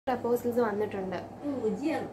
proposals വന്നിട്ടുണ്ട് ഉജിയാണ്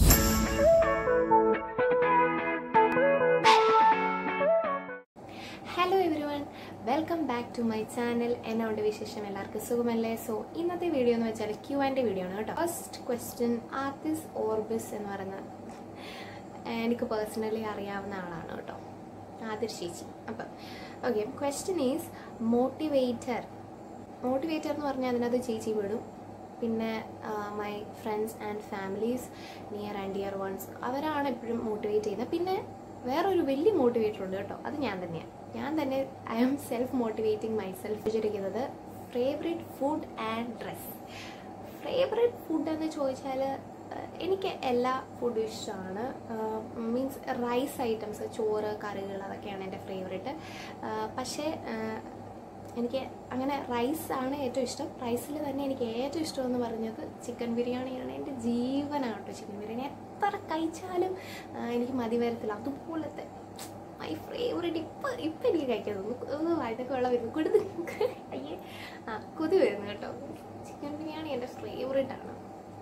hello everyone welcome back to my channel എന്നോട് വിശേഷം എല്ലാവർക്കും സുഖമല്ലേ സോ ഇന്നത്തെ വീഡിയോ എന്ന് വെച്ചാൽ ക്യൂ ആൻഡ് വീഡിയോ ആണ് കേട്ടോ ഫസ്റ്റ് ക്വസ്റ്റ്യൻ ആർട്ടിസ് ഓർബിസ് എന്ന് പറയുന്ന എനിക്ക് പേഴ്സണലി അറിയാവുന്ന ആളാണ് കേട്ടോ ആതിർ ചേച്ചി അപ്പം okay question is motivator motivator എന്ന് പറഞ്ഞാൽ അതിനകത്ത് ചേച്ചി വിടും പിന്നെ my friends and families near and dear ones അവരാണ് എപ്പോഴും മോട്ടിവേറ്റ് ചെയ്യുന്നത് പിന്നെ വേറൊരു വലിയ മോട്ടിവേറ്റർ ഉണ്ട് കേട്ടോ അത് ഞാൻ തന്നെയാണ് ഞാൻ തന്നെ I am self motivating myself വിചാരിക്കുന്നത് favourite food and dress favourite food എന്ന് ചോദിച്ചാൽ എനിക്ക് എല്ലാ ഫുഡും ഇഷ്ടമാണ് മീൻസ് റൈസ് ഐറ്റംസ് ചോറ് കറികൾ അതൊക്കെയാണ് എൻ്റെ ഫേവറേറ്റ് പക്ഷേ ആ, എനിക്ക് അങ്ങനെ റൈസ് ആണ് ഏറ്റവും ഇഷ്ടം റൈസിൽ തന്നെ എനിക്ക് ഏറ്റവും ഇഷ്ടം എന്ന് പറഞ്ഞത് ചിക്കൻ ബിരിയാണിയാണ് എൻ്റെ ജീവനാണ് കേട്ടോ ചിക്കൻ ബിരിയാണി എത്ര കഴിച്ചാലും ആ, എനിക്ക് മതി വരത്തില്ല അതുപോലത്തെ മൈ ഫേവറേറ്റ് ഇപ്പം ഇപ്പം എനിക്ക് കഴിക്കാൻ തോന്നുന്നു ഒന്ന് വയറ്റൊക്കെ വെള്ളം വരുന്നു കൊടുത്ത് അയ്യേ ആ കൊതി വരുന്നു കേട്ടോ ചിക്കൻ ബിരിയാണി എൻ്റെ ഫേവറേറ്റ് ആണ്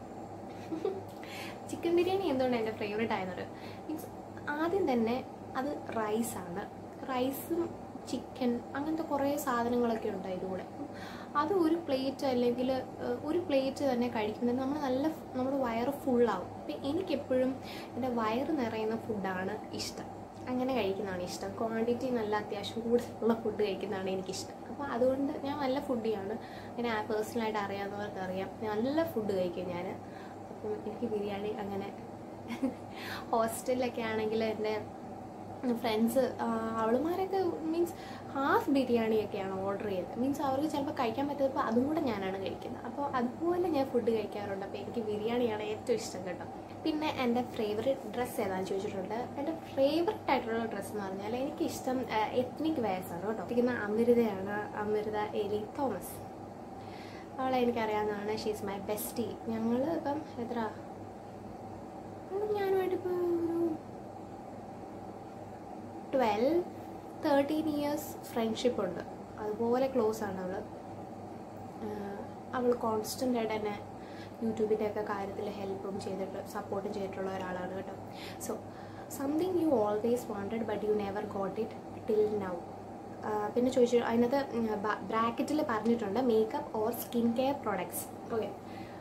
ചിക്കൻ ബിരിയാണി എന്തുകൊണ്ടാണ് എൻ്റെ ഫേവറേറ്റ് ആയെന്നത് മീൻസ് ആദ്യം തന്നെ അത് റൈസാണ് റൈസും ചിക്കൻ അങ്ങനത്തെ കുറേ സാധനങ്ങളൊക്കെ ഉണ്ട് ഇതിലൂടെ അത് ഒരു പ്ലേറ്റ് അല്ലെങ്കിൽ ഏഹ്, ഒരു പ്ലേറ്റ് തന്നെ കഴിക്കുന്നത് നമ്മൾ നല്ല നമ്മുടെ വയറ് ഫുള്ളാവും അപ്പം എനിക്കെപ്പോഴും എൻ്റെ വയറ് നിറയുന്ന ഫുഡാണ് ഇഷ്ടം അങ്ങനെ കഴിക്കുന്നതാണ് ഇഷ്ടം ക്വാണ്ടിറ്റി നല്ല അത്യാവശ്യം കൂടുതലുള്ള ഫുഡ് കഴിക്കുന്നതാണ് എനിക്കിഷ്ടം അപ്പോൾ അതുകൊണ്ട് ഞാൻ നല്ല ഫുഡിയാണ് അങ്ങനെ പേഴ്സണലായിട്ട് അറിയാവുന്നവർക്ക് അറിയാം നല്ല ഫുഡ് കഴിക്കും ഞാൻ അപ്പം എനിക്ക് ബിരിയാണി അങ്ങനെ ഹോസ്റ്റലിലൊക്കെ ആണെങ്കിൽ എൻ്റെ ഫ്രണ്ട്സ് അവളുമാരൊക്കെ മീൻസ് ഹാഫ് ബിരിയാണിയൊക്കെയാണ് ഓർഡർ ചെയ്തത് മീൻസ് അവർക്ക് ചിലപ്പോൾ കഴിക്കാൻ പറ്റാത്തപ്പോൾ അതും കൂടെ ഞാനാണ് കഴിക്കുന്നത് അപ്പോൾ അതുപോലെ ഞാൻ ഫുഡ് കഴിക്കാറുണ്ട് അപ്പോൾ എനിക്ക് ബിരിയാണിയാണ് ഏറ്റവും ഇഷ്ടം കേട്ടോ പിന്നെ എൻ്റെ ഫേവറേറ്റ് ഡ്രസ്സ് ഏതാണെന്ന് ചോദിച്ചിട്ടുണ്ട് എൻ്റെ ഫേവറേറ്റ് ആയിട്ടുള്ള ഡ്രസ്സ് എന്ന് പറഞ്ഞാൽ എനിക്കിഷ്ടം എത്നിക് വെയർസ് ആണ് കേട്ടോ ഇരിക്കുന്ന അമൃതയാണ് അമൃത എലി തോമസ് അവളെ എനിക്കറിയാവുന്നതാണ് ഷീസ് മൈ ബെസ്റ്റി ഞങ്ങൾ ഇപ്പം എത്ര അവളും ഞാനുമായിട്ട് ഇപ്പോൾ ഒരു ട്വൽവ് തേർട്ടീൻ ഇയേഴ്സ് ഫ്രണ്ട്ഷിപ്പ് ഉണ്ട് അതുപോലെ ക്ലോസ് ആണ് അവൾ അവൾ കോൺസ്റ്റൻ്റ് ആയിട്ട് തന്നെ യൂട്യൂബിൻ്റെ ഒക്കെ കാര്യത്തിൽ ഹെൽപ്പും ചെയ്തിട്ട് സപ്പോർട്ടും ചെയ്തിട്ടുള്ള ഒരാളാണ് കേട്ടോ so something you always wanted but you never got it till now പിന്നെ ചോദിച്ചു അതിനകത്ത് ബ്രാക്കറ്റിൽ പറഞ്ഞിട്ടുണ്ട് makeup or skin care products okay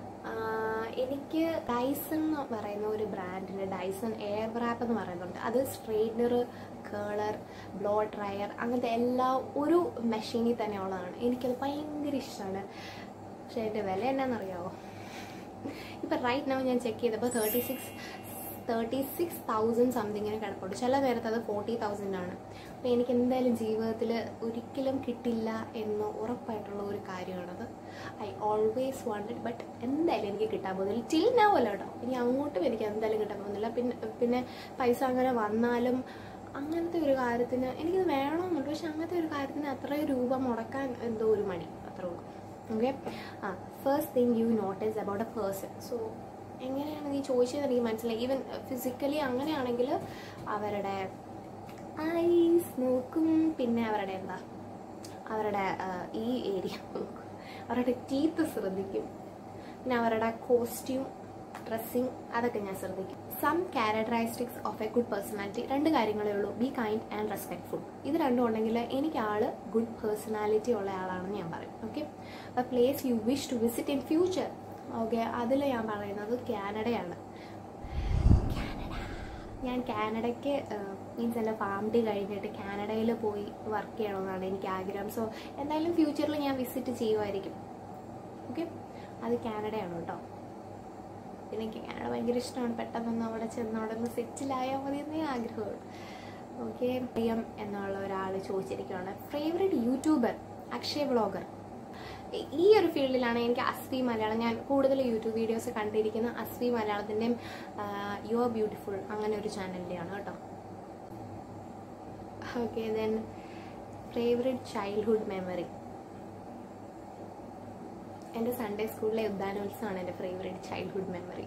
എനിക്ക് ഡൈസൺ എന്ന് പറയുന്ന ഒരു ബ്രാൻഡിൻ്റെ ഡൈസൺ എയർ റാപ്പ് എന്ന് പറയുന്നുണ്ട് അത് സ്ട്രെയിറ്റ്നർ കേളർ ബ്ലോ ഡ്രയർ അങ്ങനത്തെ എല്ലാ ഒരു മെഷീനിൽ തന്നെ ഉള്ളതാണ് എനിക്കത് ഭയങ്കര ഇഷ്ടമാണ് പക്ഷേ അതിൻ്റെ വില എന്നാണെന്നറിയാമോ ഇപ്പം റൈറ്റ് നൗ ഞാൻ ചെക്ക് ചെയ്തപ്പോൾ thirty six thirty six thousand സംതിങ്ങിന് കിടപ്പുണ്ട് ചില നേരത്ത് അത് ഫോർട്ടി തൗസൻഡ് ആണ് അപ്പോൾ എനിക്ക് എന്തായാലും ജീവിതത്തിൽ ഒരിക്കലും കിട്ടില്ല എന്ന് ഉറപ്പായിട്ടുള്ള ഒരു കാര്യമാണത് ഐ ഓൾവേസ് വാണ്ടഡ് ബട്ട് എന്തായാലും എനിക്ക് കിട്ടാൻ പോകുന്നില്ല ടിൽ നൗ അല്ല കേട്ടോ ഇനി അങ്ങോട്ടും എനിക്ക് എന്തായാലും കിട്ടാൻ പോകുന്നില്ല പിന്നെ പിന്നെ പൈസ അങ്ങനെ വന്നാലും അങ്ങനത്തെ ഒരു കാര്യത്തിന് എനിക്കിത് വേണമെന്നുണ്ട് പക്ഷെ അങ്ങനത്തെ ഒരു കാര്യത്തിന് അത്രയും രൂപ മുടക്കാൻ എന്തോ ഒരു മണി അത്രേ ഉള്ളൂ ഓക്കെ ആ first thing you notice about a person so എങ്ങനെയാണ് നീ ചോദിച്ചത് എനിക്ക് മനസ്സിലായി ഈവൻ ഫിസിക്കലി അങ്ങനെയാണെങ്കിൽ അവരുടെ ഐസ് നോക്കും പിന്നെ അവരുടെ എന്താ അവരുടെ ആ, ഈ ഏരിയ നോക്കും അവരുടെ ടീത്ത് ശ്രദ്ധിക്കും പിന്നെ അവരുടെ കോസ്റ്റ്യൂം ഡ്രസ്സിങ് അതൊക്കെ ഞാൻ ശ്രദ്ധിക്കും some characteristics of a good personality രണ്ട് കാര്യങ്ങളേ ഉള്ളൂ ബി കൈൻഡ് ആൻഡ് റെസ്പെക്ട്ഫുൾ ഇത് രണ്ടും ഉണ്ടെങ്കിൽ എനിക്ക് ആള് ഗുഡ് പേഴ്സണാലിറ്റി ഉള്ള ആളാണെന്ന് ഞാൻ പറയും okay a place you wish to visit in future okay അതിൽ ഞാൻ പറയുന്നത് കാനഡയാണ് കാനഡ ഞാൻ കാനഡയ്ക്ക് മീൻസ് എൻ്റെ ഫാമിലി കഴിഞ്ഞിട്ട് കാനഡയിൽ പോയി വർക്ക് ചെയ്യണമെന്നാണ് എനിക്ക് ആഗ്രഹം സോ എന്തായാലും ഫ്യൂച്ചറിൽ ഞാൻ വിസിറ്റ് ചെയ്യുമായിരിക്കും ഓക്കെ അത് കാനഡയാണ് കേട്ടോ പിന്നെ എനിക്ക് കാനഡ ഭയങ്കര ഇഷ്ടമാണ് പെട്ടെന്നൊന്ന് അവിടെ ചെന്ന് അവിടെ ഒന്ന് സെറ്റിലായാൽ മതി എന്നേ ആഗ്രഹമുള്ളൂ ഓക്കെ പ്രിയം എന്നുള്ള ഒരാൾ ചോദിച്ചിരിക്കുകയാണ് ഫേവറേറ്റ് യൂട്യൂബർ അക്ഷയ് വ്ളോഗർ ഈ ഒരു ഫീൽഡിലാണ് എനിക്ക് അസ്വി മലയാളം ഞാൻ കൂടുതൽ യൂട്യൂബ് വീഡിയോസ് കണ്ടിരിക്കുന്ന അസ്വി മലയാളത്തിൻ്റെയും യു ആർ ബ്യൂട്ടിഫുൾ അങ്ങനെ ഒരു ചാനലിൻ്റെയാണ് കേട്ടോ okay then favourite childhood memory എൻ്റെ സൺഡേ സ്കൂളിലെ ഉദ്യാനോത്സവമാണ് എൻ്റെ ഫേവറേറ്റ് ചൈൽഡ്ഹുഡ് മെമ്മറി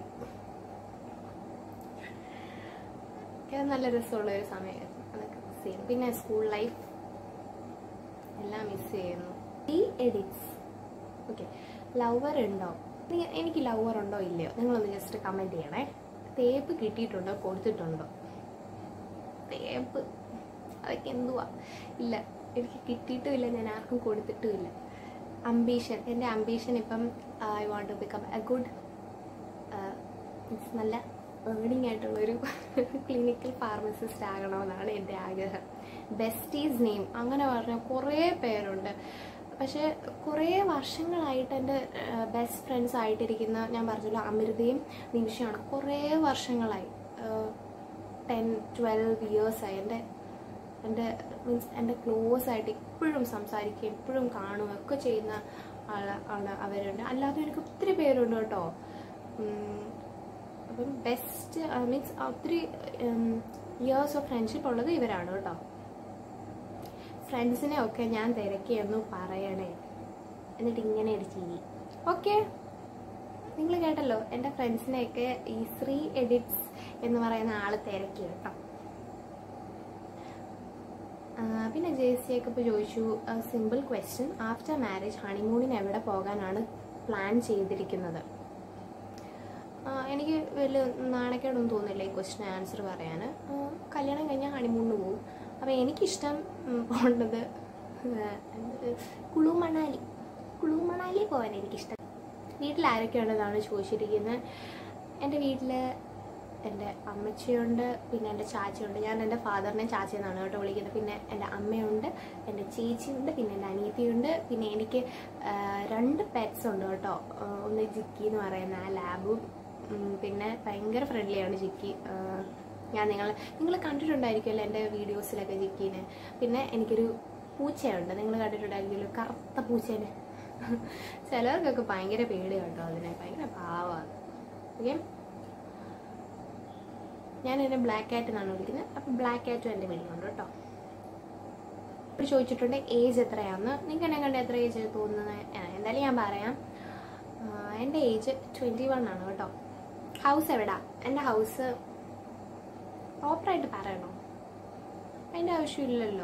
അത് നല്ല രസമുള്ള ഒരു സമയമായിരുന്നു അതൊക്കെ മിസ് ചെയ്യുന്നു പിന്നെ സ്കൂൾ ലൈഫ് എല്ലാം മിസ് ചെയ്യുന്നു ഈ എഡിറ്റ്സ് ഓക്കെ ലവർ ഉണ്ടോ നീ- എനിക്ക് ലവർ ഉണ്ടോ ഇല്ലയോ നിങ്ങളൊന്ന് ജസ്റ്റ് കമൻറ്റ് ചെയ്യണേ തേപ്പ് കിട്ടിയിട്ടുണ്ടോ കൊടുത്തിട്ടുണ്ടോ തേപ്പ് അതൊക്കെ എന്തുവാ ഇല്ല എനിക്ക് കിട്ടിയിട്ടുമില്ല ഞാൻ ആർക്കും കൊടുത്തിട്ടുമില്ല അംബീഷൻ എൻ്റെ അംബീഷൻ ഇപ്പം I want to become a good means നല്ല ഏർണിംഗ് ആയിട്ടുള്ളൊരു ക്ലിനിക്കൽ ഫാർമസിസ്റ്റ് ആകണമെന്നാണ് എൻ്റെ ആഗ്രഹം ബെസ്റ്റീസ് നെയിം അങ്ങനെ പറഞ്ഞ കുറേ പേരുണ്ട് പക്ഷേ കുറേ വർഷങ്ങളായിട്ട് എൻ്റെ ബെസ്റ്റ് ഫ്രണ്ട്സ് ആയിട്ടിരിക്കുന്ന ഞാൻ പറഞ്ഞല്ലോ അമൃതയും നിമിഷമാണ് കുറേ വർഷങ്ങളായി ടെൻ ട്വൽവ് ഇയേഴ്സായി എൻ്റെ എൻ്റെ മീൻസ് എൻ്റെ ക്ലോസ് ആയിട്ട് എപ്പോഴും സംസാരിക്കുകയും എപ്പോഴും കാണുകയും ഒക്കെ ചെയ്യുന്ന ആള ആണ് അവരുണ്ട് അല്ലാതെ എനിക്ക് ഒത്തിരി പേരുണ്ട് കേട്ടോ ഉം, അപ്പം ബെസ്റ്റ് മീൻസ് ഒത്തിരി ഇയേഴ്സ് ഓഫ് ഫ്രണ്ട്ഷിപ്പ് ഉള്ളത് ഇവരാണ് കേട്ടോ ഫ്രണ്ട്സിനെ ഒക്കെ ഞാൻ തിരക്കിയെന്നു പറയണേ എന്നിട്ട് ഇങ്ങനെ ഒരു ചിരി ഓക്കെ നിങ്ങൾ കേട്ടല്ലോ എൻ്റെ ഫ്രണ്ട്സിനെയൊക്കെ ഈ ശ്രീ എഡിറ്റ്സ് എന്ന് പറയുന്ന ആൾ തിരക്കി കേട്ടോ ആ, പിന്നെ ജെ സി ഒക്കെ ഇപ്പോൾ ചോദിച്ചു സിമ്പിൾ ക്വസ്റ്റ്യൻ ആഫ്റ്റർ മാരേജ് ഹണിമൂണിന് എവിടെ പോകാനാണ് പ്ലാൻ ചെയ്തിരിക്കുന്നത് ആ, എനിക്ക് വലിയ നാണക്കേടൊന്നും തോന്നില്ല ഈ ക്വസ്റ്റിന് ആൻസർ പറയാൻ ആ, കല്യാണം കഴിഞ്ഞാൽ ഹണിമൂണിന് പോകും അപ്പോൾ എനിക്കിഷ്ടം ഉം, പോകേണ്ടത് ആ, കുളു മണാലി കുളു മണാലി പോകാൻ എനിക്കിഷ്ടം വീട്ടിൽ ആരൊക്കെയുണ്ടെന്നാണ് ചോദിച്ചിരിക്കുന്നത് എൻ്റെ വീട്ടിൽ എൻ്റെ അമ്മച്ചിയുണ്ട് പിന്നെ എൻ്റെ ചാച്ചയുണ്ട് ഞാൻ എൻ്റെ ഫാദറിനെ ചാച്ച എന്നാണ് കേട്ടോ വിളിക്കുന്നത് പിന്നെ എൻ്റെ അമ്മയുണ്ട് എൻ്റെ ചേച്ചിയുണ്ട് പിന്നെ എൻ്റെ അനിയത്തിയുണ്ട് പിന്നെ എനിക്ക് ആ, രണ്ട് പെറ്റ്സ് ഉണ്ട് കേട്ടോ ആ, ഒന്ന് ജിക്കി എന്ന് പറയുന്ന ആ ലാബും ഉം, പിന്നെ ഭയങ്കര ഫ്രണ്ട്ലിയാണ് ജിക്കി ആ, ഞാൻ നിങ്ങൾ നിങ്ങൾ കണ്ടിട്ടുണ്ടായിരിക്കുമല്ലോ എൻ്റെ വീഡിയോസിലൊക്കെ ജിക്കീനെ പിന്നെ എനിക്കൊരു പൂച്ചയുണ്ട് നിങ്ങൾ കണ്ടിട്ടുണ്ടായിരിക്കുമല്ലോ കറുത്ത പൂച്ചേനെ ചിലർക്കൊക്കെ ഭയങ്കര പേടി കേട്ടോ അതിനെ ഭയങ്കര പാവമാണ് ഓക്കെ ഞാൻ എന്നെ ബ്ലാക്ക് കാറ്റ് എന്നാണ് വിളിക്കുന്നത് അപ്പം ബ്ലാക്ക് കാറ്റും എൻ്റെ വീട്ടിലുണ്ട് കേട്ടോ ഇപ്പോൾ ചോദിച്ചിട്ടുണ്ട് ഏജ് എത്രയാണെന്ന് നിങ്ങൾക്ക് എന്നെ കണ്ട് എത്ര ഏജ് തോന്നുന്നത് ആ, എന്തായാലും ഞാൻ പറയാം ആ, എൻ്റെ ഏജ് ട്വൻറ്റി വൺ ആണ് കേട്ടോ ഹൗസ് എവിടാ എൻ്റെ ഹൗസ് പ്രോപ്പറായിട്ട് പറയണോ അതിൻ്റെ ആവശ്യമില്ലല്ലോ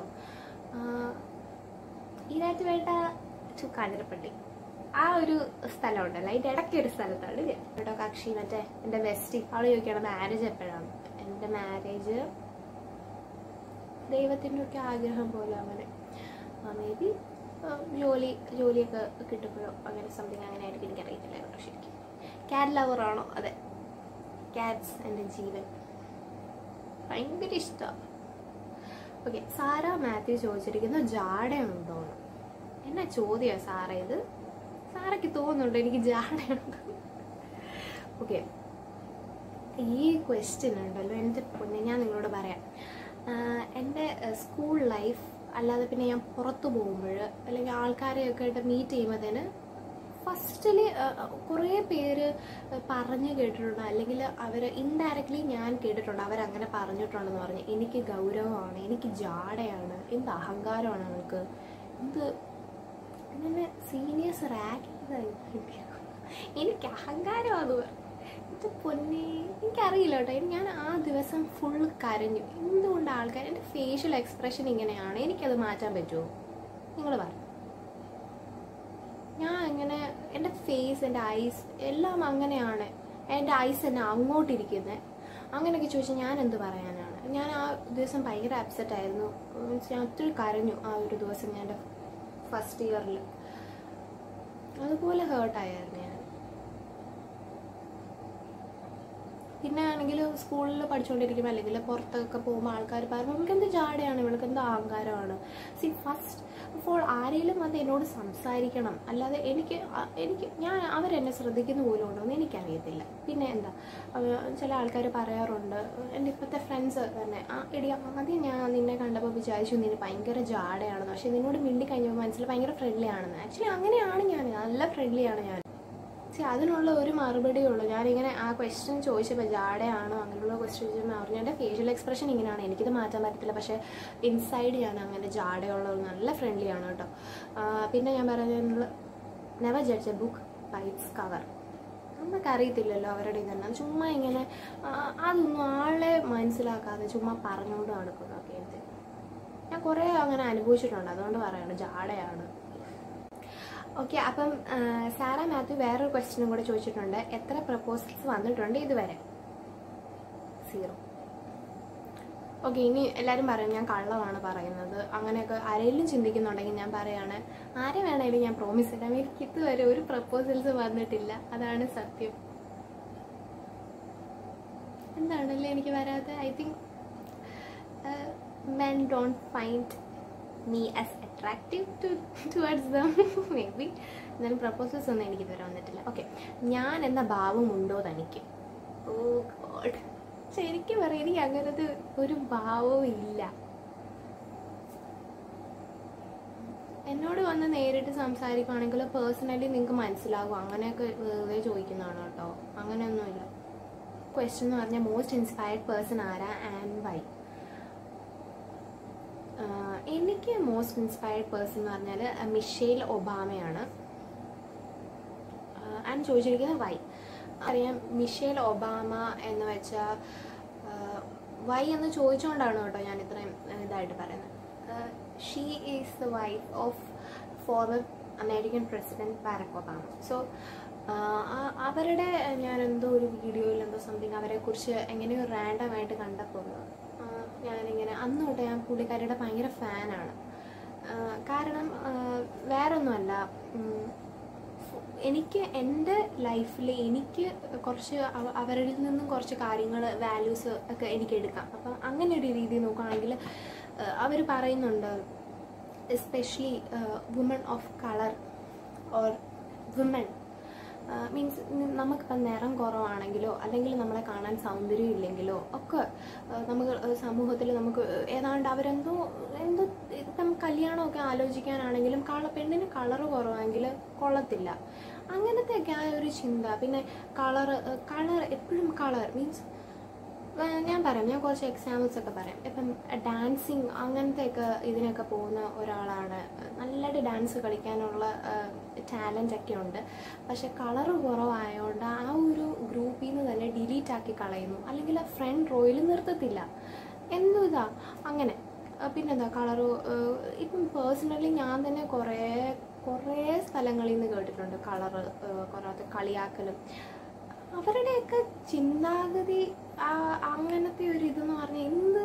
ഈരാറ്റുപേട്ട ടു കാഞ്ഞിരപ്പള്ളി ആ ഒരു സ്ഥലമുണ്ടല്ലോ അതിൻ്റെ ഇടയ്ക്ക് ഒരു സ്ഥലത്താണ് ഞാൻ കേട്ടോ കക്ഷി മറ്റേ എൻ്റെ വെസ്റ്റി അവള് ചോദിക്കണം മാരേജ് എപ്പോഴാണ് എൻ്റെ മാരേജ് ദൈവത്തിൻ്റെ ഒക്കെ ആഗ്രഹം പോലെ അങ്ങനെ മേ ബി ജോലി ജോലിയൊക്കെ കിട്ടുമ്പോഴോ അങ്ങനെ സംതിങ് അങ്ങനെ ആയിരിക്കും എനിക്കറിയത്തില്ല കേട്ടോ ശരിക്കും ക്യാറ്റ് ലവറാണോ അതെ ക്യാറ്റ്സ് എൻ്റെ ജീവൻ ഭയങ്കര ഇഷ്ടമാണ് ഓക്കെ സാറ മാത്യു ചോദിച്ചിരിക്കുന്ന ജാടയുണ്ടോ എന്നാ ചോദ്യമാണ് സാറ ഇത് സാറയ്ക്ക് തോന്നുന്നുണ്ട് എനിക്ക് ജാടയുണ്ട് ഓക്കെ ഈ ക്വസ്റ്റ്യൻ ഉണ്ടല്ലോ എൻ്റെ പൊന്നെ ഞാൻ നിങ്ങളോട് പറയാം ആഹ് എൻ്റെ സ്കൂൾ ലൈഫ് അല്ലാതെ പിന്നെ ഞാൻ പുറത്തു പോകുമ്പോൾ അല്ലെങ്കിൽ ആൾക്കാരെയൊക്കെ ആയിട്ട് മീറ്റ് ചെയ്യുമ്പോഴത്തേന് ഫസ്റ്റിൽ കുറേ പേര് പറഞ്ഞു കേട്ടിട്ടുണ്ട് അല്ലെങ്കിൽ അവർ ഇൻഡയറക്റ്റ്ലി ഞാൻ കേട്ടിട്ടുണ്ട് അവരങ്ങനെ പറഞ്ഞിട്ടുണ്ടെന്ന് പറഞ്ഞ് എനിക്ക് ഗൗരവമാണ് എനിക്ക് ജാടയാണ് എന്ത് അഹങ്കാരമാണ് അവൾക്ക് എന്ത് അങ്ങനെ സീനിയേഴ്സ് റാഗ് എനിക്ക് അഹങ്കാരമാണ് പറഞ്ഞു ഇത് പൊന്നെ എനിക്കറിയില്ല കേട്ടോ എനിക്ക് ഞാൻ ആ ദിവസം ഫുൾ കരഞ്ഞു എന്തുകൊണ്ട് ആൾക്കാർ എൻ്റെ ഫേഷ്യൽ എക്സ്പ്രഷൻ ഇങ്ങനെയാണ് എനിക്കത് മാറ്റാൻ പറ്റുമോ നിങ്ങൾ പറഞ്ഞു ഞാൻ ഇങ്ങനെ എൻ്റെ ഫേസ് എൻ്റെ ഐസ് എല്ലാം അങ്ങനെയാണ് എൻ്റെ ഐസ് തന്നെ അങ്ങോട്ടിരിക്കുന്നത് അങ്ങനെയൊക്കെ ചോദിച്ചാൽ ഞാൻ എന്ത് പറയാനാണ് ഞാൻ ആ ദിവസം ഭയങ്കര അപ്സെറ്റ് ആയിരുന്നു മീൻസ് ഞാൻ ഒത്തിരി കരഞ്ഞു ആ ഒരു ദിവസം ഞാൻ എൻ്റെ ഫസ്റ്റ് ഇയറിൽ അതുപോലെ ഹേർട്ടായിരുന്നു ഞാൻ പിന്നെ ആണെങ്കിൽ സ്കൂളിൽ പഠിച്ചുകൊണ്ടിരിക്കുമ്പോൾ അല്ലെങ്കിൽ പുറത്തൊക്കെ പോകുമ്പോൾ ആൾക്കാർ പറയുമ്പോൾ ഇവൾക്ക് എന്ത് ജാടയാണ് ഇവൾക്ക് എന്ത് അഹങ്കാരമാണ് സി ഫസ്റ്റ് അപ്പോൾ ആരെങ്കിലും വന്ന് എന്നോട് സംസാരിക്കണം അല്ലാതെ എനിക്ക് അ- എനിക്ക് ഞാൻ അവരെന്നെ ശ്രദ്ധിക്കുന്ന പോലും ഉണ്ടോ എന്ന് എനിക്കറിയത്തില്ല പിന്നെ എന്താ അവ- ചില ആൾക്കാർ പറയാറുണ്ട് എൻ്റെ ഇപ്പോഴത്തെ ഫ്രണ്ട്സ് തന്നെ ആ എടി ആദ്യം ഞാൻ നിന്നെ കണ്ടപ്പോൾ വിചാരിച്ചു നിന്നെ ഭയങ്കര ജാടയാണെന്ന് പക്ഷെ നിന്നോട് മിണ്ടി കഴിഞ്ഞപ്പോൾ മനസ്സിൽ ഭയങ്കര ഫ്രണ്ട്ലി ആണെന്ന് ആക്ച്വലി അങ്ങനെയാണ് ഞാൻ നല്ല ഫ്രണ്ട്ലിയാണ് ഞാൻ സി അതിനുള്ള ഒരു മറുപടിയേ ഉള്ളൂ ഞാനിങ്ങനെ ആ ക്വസ്റ്റ്യൻ ചോദിച്ചപ്പോൾ ജാടയാണോ അങ്ങനെയുള്ള ക്വസ്റ്റ്യൻ ചോദിച്ചപ്പോൾ പറഞ്ഞു എൻ്റെ ഫേഷ്യൽ എക്സ്പ്രഷൻ ഇങ്ങനെയാണ് എനിക്കിത് മാറ്റാൻ പറ്റത്തില്ല പക്ഷേ ഇൻസൈഡ് ഞാൻ അങ്ങനെ ജാടയുള്ള ഒരു നല്ല ഫ്രണ്ട്ലി ആണ് കേട്ടോ ആ, പിന്നെ ഞാൻ പറയുന്നത് never judge a book by its cover നമുക്ക് അറിയത്തില്ലല്ലോ അവരുടെ ഇതെല്ലാം ചുമ്മാ ഇങ്ങനെ ആ, അതൊന്നും ആളെ മനസ്സിലാക്കാതെ ചുമ്മാ പറഞ്ഞുകൊണ്ട് നടക്കുന്നു ഒക്കെ ഞാൻ കുറേ അങ്ങനെ അനുഭവിച്ചിട്ടുണ്ട് അതുകൊണ്ട് പറയാണ് ജാടയാണ് ഓക്കെ അപ്പം ആ, സാറ മാത്യു വേറൊരു ക്വസ്റ്റ്യനും കൂടെ ചോദിച്ചിട്ടുണ്ട് എത്ര പ്രപ്പോസൽസ് വന്നിട്ടുണ്ട് ഇതുവരെ സീറോ ഓക്കെ ഇനി എല്ലാവരും പറയും ഞാൻ കള്ളമാണ് പറയുന്നത് അങ്ങനെയൊക്കെ ആരെങ്കിലും ചിന്തിക്കുന്നുണ്ടെങ്കിൽ ഞാൻ പറയാണ് ആരെ വേണേലും ഞാൻ പ്രോമിസ് തരാം എനിക്ക് ഇതുവരെ ഒരു പ്രപ്പോസൽസ് വന്നിട്ടില്ല അതാണ് സത്യം എന്താണല്ലേ എനിക്ക് വരാതെ I think men don't find me as attractive to towards them maybe എന്നാലും പ്രപ്പോസൽസ് ഒന്നും എനിക്ക് ഇതുവരെ വന്നിട്ടില്ല ഓക്കെ ഞാൻ എന്ന ഭാവമുണ്ടോ തനിക്ക് ഓ ഗോഡ് ശരിക്കും പറയാം എനിക്ക് അങ്ങനത്തെ ഒരു ഭാവവും ഇല്ല എന്നോട് വന്ന് നേരിട്ട് സംസാരിക്കുകയാണെങ്കിൽ പേഴ്സണലി നിങ്ങൾക്ക് മനസ്സിലാവും അങ്ങനെയൊക്കെ വെറുതെ ചോദിക്കുന്നതാണ് കേട്ടോ അങ്ങനെയൊന്നുമില്ല ക്വസ്റ്റ്യൻ എന്ന് പറഞ്ഞാൽ മോസ്റ്റ് ഇൻസ്പയർഡ് പേഴ്സൺ ആരാ ആൻഡ് വൈ എനിക്ക് മോസ്റ്റ് ഇൻസ്പയർഡ് പേഴ്സൺ എന്ന് പറഞ്ഞാൽ മിഷേൽ ഒബാമയാണ് ആൻഡ് ചോദിച്ചിരിക്കുന്നത് വൈ അറിയാം മിഷേൽ ഒബാമ എന്ന് വെച്ചാൽ വൈ എന്ന് ചോദിച്ചുകൊണ്ടാണ് കേട്ടോ ഞാൻ ഇത്രയും ആ, ഇതായിട്ട് പറയുന്നത് she is the wife of former American president Barack Obama so അവരുടെ ഞാൻ എന്തോ ഒരു വീഡിയോയിൽ എന്തോ സംതിങ് അവരെക്കുറിച്ച് എങ്ങനെയോ റാൻഡമായിട്ട് കണ്ടപ്പോൾ ആ, ഞാനിങ്ങനെ അന്ന് തൊട്ട് ഞാൻ പുള്ളിക്കാരിയുടെ ഭയങ്കര ഫാനാണ് കാരണം ആ, വേറൊന്നുമല്ല ഉം, എനിക്ക് എൻ്റെ ലൈഫിൽ എനിക്ക് കുറച്ച് അവ- അവരിൽ നിന്നും കുറച്ച് കാര്യങ്ങൾ വാല്യൂസ് ഒക്കെ എനിക്ക് എടുക്കാം അപ്പം അങ്ങനെ ഒരു രീതി നോക്കുകയാണെങ്കിൽ അവർ പറയുന്നുണ്ട് especially woman of colour or woman means നമുക്കിപ്പം നിറം കുറവാണെങ്കിലോ അല്ലെങ്കിൽ നമ്മളെ കാണാൻ സൗന്ദര്യം ഇല്ലെങ്കിലോ ഒക്കെ ആ, നമുക്ക് സമൂഹത്തിൽ നമുക്ക് ഏതാണ്ട് അവരെന്തോ എന്തോ ഇപ്പം കല്യാണമൊക്കെ ആലോചിക്കാനാണെങ്കിലും കള പെണ്ണിന് കളറ് കുറവാണെങ്കിൽ കൊള്ളത്തില്ല അങ്ങനത്തെയൊക്കെ ആ ഒരു ചിന്ത പിന്നെ കളറ് കളർ എപ്പോഴും കളർ മീൻസ് ഞാൻ പറയാം ഞാൻ കുറച്ച് എക്സാമ്പിൾസ് ഒക്കെ പറയാം ഇപ്പം ഡാൻസിങ് അങ്ങനത്തെയൊക്കെ ഇതിനൊക്കെ പോകുന്ന ഒരാളാണ് നല്ലതായിട്ട് ഡാൻസ് കളിക്കാനുള്ള ടാലൻ്റ് ഒക്കെ ഉണ്ട് പക്ഷെ കളറ് കുറവായതുകൊണ്ട് ആ ഒരു ഗ്രൂപ്പിൽ നിന്ന് തന്നെ ഡിലീറ്റ് ആക്കി കളയുന്നു അല്ലെങ്കിൽ ആ ഫ്രണ്ട് റോയിൽ നിർത്തത്തില്ല എന്തും ഇതാ അങ്ങനെ ആ, പിന്നെന്താ കളറ് ഇപ്പം പേഴ്സണലി ഞാൻ തന്നെ കുറേ കുറേ സ്ഥലങ്ങളിൽ നിന്ന് കേട്ടിട്ടുണ്ട് കളറ് കുറേ കളിയാക്കലും അവരുടെയൊക്കെ ചിന്താഗതി ആ അങ്ങനത്തെ ഒരു ഇതെന്ന് പറഞ്ഞാൽ എന്ത്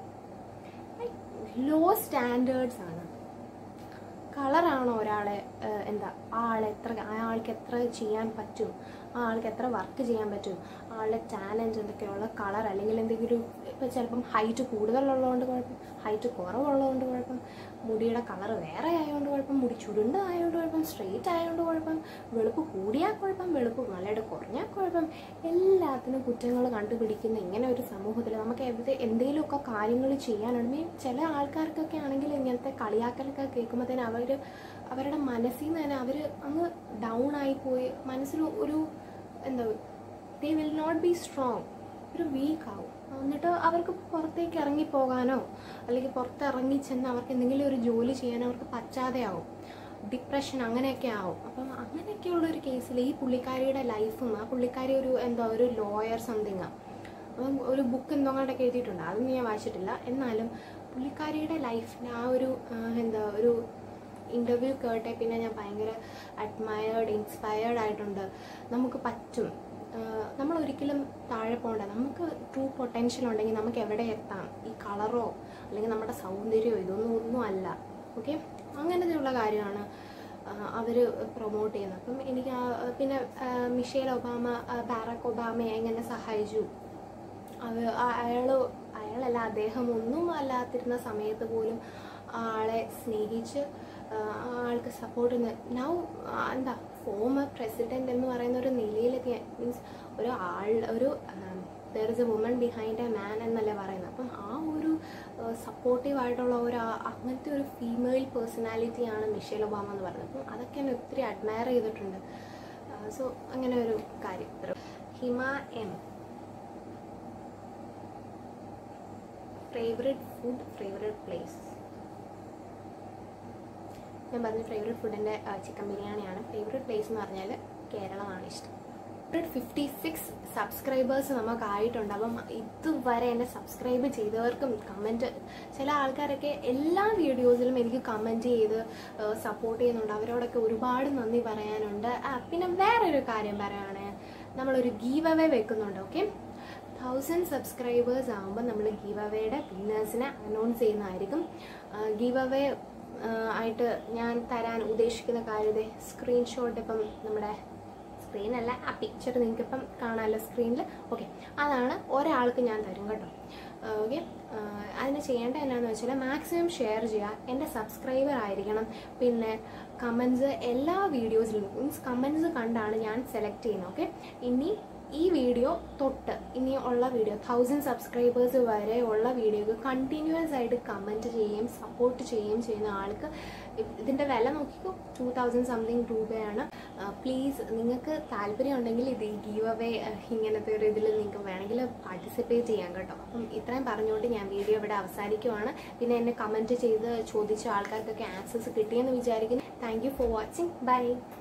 ലോ സ്റ്റാൻഡേർഡ്സ് ആണ് കളറാണോ ഒരാളെ ഏഹ്, എന്താ ആ ആളെ എത്ര ആ ആൾക്ക് എത്ര ചെയ്യാൻ പറ്റും ആ ആൾക്ക് എത്ര വർക്ക് ചെയ്യാൻ പറ്റും ആളുടെ ടാലൻറ്റ് എന്തൊക്കെയുള്ള കളർ അല്ലെങ്കിൽ എന്തെങ്കിലും ഇപ്പം ചിലപ്പം ഹൈറ്റ് കൂടുതലുള്ളതുകൊണ്ട് കുഴപ്പം ഹൈറ്റ് കുറവുള്ളതുകൊണ്ട് കുഴപ്പം മുടിയുടെ കളർ വേറെ ആയതുകൊണ്ട് കുഴപ്പം മുടി ചുരുണ്ടതായതുകൊണ്ട് കുഴപ്പം സ്ട്രെയിറ്റ് ആയതുകൊണ്ട് കുഴപ്പം വെളുപ്പ് കൂടിയാൽ കുഴപ്പം വെളുപ്പ് നല്ലതായിട്ട് കുറഞ്ഞാൽ കുഴപ്പം എല്ലാത്തിനും കുറ്റങ്ങൾ കണ്ടുപിടിക്കുന്ന ഇങ്ങനെ ഒരു സമൂഹത്തിൽ നമുക്ക് എവിടെ എന്തെങ്കിലുമൊക്കെ കാര്യങ്ങൾ ചെയ്യാനുണ്ട് മീൻ ചില ആൾക്കാർക്കൊക്കെ ആണെങ്കിൽ ഇങ്ങനത്തെ കളിയാക്കലൊക്കെ കേൾക്കുമ്പോഴത്തേന് അവർ അവരുടെ മനസ്സിൽ നിന്ന് തന്നെ അവർ അങ്ങ് ഡൗൺ ആയിപ്പോയി മനസ്സിൽ ഒരു എന്താ they will not be strong ഒരു വീക്ക് ആവും എന്നിട്ട് അവർക്ക് പുറത്തേക്ക് ഇറങ്ങി പോകാനോ അല്ലെങ്കിൽ പുറത്ത് ഇറങ്ങി ചെന്ന് അവർക്ക് എന്തെങ്കിലും ഒരു ജോലി ചെയ്യാനോ അവർക്ക് പറ്റാതെ ആവും ഡിപ്രഷൻ അങ്ങനെയൊക്കെ ആവും അപ്പം അങ്ങനെയൊക്കെയുള്ള ഒരു കേസിൽ ഈ പുള്ളിക്കാരിയുടെ ലൈഫും ആ പുള്ളിക്കാരി ഒരു എന്താ ഒരു ലോയർ സംതിങ്ങാണ് അപ്പം ഒരു ബുക്ക് എന്തോങ്ങാണ്ടൊക്കെ എഴുതിയിട്ടുണ്ട് അതൊന്നും ഞാൻ വായിച്ചിട്ടില്ല എന്നാലും പുള്ളിക്കാരിയുടെ ലൈഫിന് ആ ഒരു ആ, എന്താ ഒരു ഇൻ്റർവ്യൂ കേട്ടെ പിന്നെ ഞാൻ ഭയങ്കര അഡ്മയേർഡ് ഇൻസ്പയർഡ് ആയിട്ടുണ്ട് നമുക്ക് പറ്റും ആഹ് നമ്മൾ ഒരിക്കലും താഴെ പോകണ്ട നമുക്ക് ട്രൂ പൊട്ടൻഷ്യൽ ഉണ്ടെങ്കിൽ നമുക്ക് എവിടെ എത്താം ഈ കളറോ അല്ലെങ്കിൽ നമ്മുടെ സൗന്ദര്യമോ ഇതൊന്നും ഒന്നും അല്ല ഓക്കെ അങ്ങനത്തെയുള്ള കാര്യമാണ് അവർ പ്രൊമോട്ട് ചെയ്യുന്നത് അപ്പം എനിക്ക് ആ- പിന്നെ ആഹ് മിഷേൽ ഒബാമ ആഹ് ബാറക് ഒബാമയെ എങ്ങനെ സഹായിച്ചു അത് അയാൾ അയാളല്ല അദ്ദേഹം ഒന്നും അല്ലാത്തിരുന്ന സമയത്ത് പോലും ആ ആളെ സ്നേഹിച്ച് ആ ആൾക്ക് സപ്പോർട്ട് നൗ എന്താ ഫോമർ പ്രസിഡന്റ് എന്ന് പറയുന്ന ഒരു നിലയിലൊക്കെ മീൻസ് ഒരു ആൾ ഒരു there is a woman behind a man എന്നല്ലേ പറയുന്നത് അപ്പം ആ ഒരു സപ്പോർട്ടീവ് ആയിട്ടുള്ള ഒരു ആ- അങ്ങനത്തെ ഒരു ഫീമെയിൽ പേഴ്സണാലിറ്റിയാണ് മിഷേൽ ഒബാമ എന്ന് പറയുന്നത് അപ്പം അതൊക്കെ എന്നെ ഒത്തിരി അഡ്മയർ ചെയ്തിട്ടുണ്ട് സോ അങ്ങനെ ഒരു കാര്യം Hima M favourite food favourite place ഞാൻ പറഞ്ഞ ഫേവറേറ്റ് ഫുഡിൻ്റെ ചിക്കൻ ബിരിയാണിയാണ് ഫേവറേറ്റ് പ്ലേസ് എന്ന് പറഞ്ഞാൽ കേരളമാണ് ഇഷ്ടം ഫിഫ്റ്റി സിക്സ് സബ്സ്ക്രൈബേഴ്സ് നമുക്കായിട്ടുണ്ട് അപ്പം ഇതുവരെ എന്നെ സബ്സ്ക്രൈബ് ചെയ്തവർക്കും കമൻറ്റ് ചില ആൾക്കാരൊക്കെ എല്ലാ വീഡിയോസിലും എനിക്ക് കമൻറ്റ് ചെയ്ത് സപ്പോർട്ട് ചെയ്യുന്നുണ്ട് അവരോടൊക്കെ ഒരുപാട് നന്ദി പറയാനുണ്ട് ആ, പിന്നെ വേറൊരു കാര്യം പറയുകയാണെങ്കിൽ നമ്മളൊരു ഗീവ് അവേ വെക്കുന്നുണ്ട് ഓക്കെ തൗസൻഡ് സബ്സ്ക്രൈബേഴ്സ് ആകുമ്പോൾ നമ്മൾ ഗീവ് അവേയുടെ വിന്നേഴ്സിനെ അനൗൺസ് ചെയ്യുന്നതായിരിക്കും ഗീവ് അവേ ആയിട്ട് ഞാൻ തരാൻ ഉദ്ദേശിക്കുന്ന കാര്യത്തെ സ്ക്രീൻഷോട്ട് ഇപ്പം നമ്മുടെ സ്ക്രീനല്ല ആ പിക്ചർ നിങ്ങൾക്ക് ഇപ്പം കാണാമല്ലോ സ്ക്രീനിൽ ഓക്കെ അതാണ് ഒരാൾക്ക് ഞാൻ തരും കേട്ടോ ഓക്കെ അതിന് ചെയ്യേണ്ട എന്നാന്ന് വെച്ചാൽ മാക്സിമം ഷെയർ ചെയ്യുക എൻ്റെ സബ്സ്ക്രൈബർ ആയിരിക്കണം പിന്നെ കമൻസ് എല്ലാ വീഡിയോസിലും മീൻസ് കമൻസ് കണ്ടാണ് ഞാൻ സെലക്ട് ചെയ്യുന്നത് ഓക്കെ ഇനി ഈ വീഡിയോ തൊട്ട് ഇനി ഉള്ള വീഡിയോ തൗസൻഡ് സബ്സ്ക്രൈബേഴ്സ് വരെ ഉള്ള വീഡിയോക്ക് കണ്ടിന്യൂസ് ആയിട്ട് കമൻറ്റ് ചെയ്യുകയും സപ്പോർട്ട് ചെയ്യുകയും ചെയ്യുന്ന ആൾക്ക് ഇതിൻ്റെ വില നോക്കിക്കോ ടു തൗസൻഡ് സംതിങ് രൂപയാണ് പ്ലീസ് നിങ്ങൾക്ക് താല്പര്യം ഉണ്ടെങ്കിൽ ഇത് ഗീവ് അവേ ഇങ്ങനത്തെ ഒരു ഇതിൽ നിങ്ങൾക്ക് വേണമെങ്കിൽ പാർട്ടിസിപ്പേറ്റ് ചെയ്യാം കേട്ടോ അപ്പം ഇത്രയും പറഞ്ഞുകൊണ്ട് ഞാൻ വീഡിയോ ഇവിടെ അവസാനിക്കുവാണ് പിന്നെ എന്നെ കമൻറ്റ് ചെയ്ത് ചോദിച്ച ആൾക്കാർക്കൊക്കെ ആക്സസ് കിട്ടിയെന്ന് വിചാരിക്കുന്നു thank you for watching by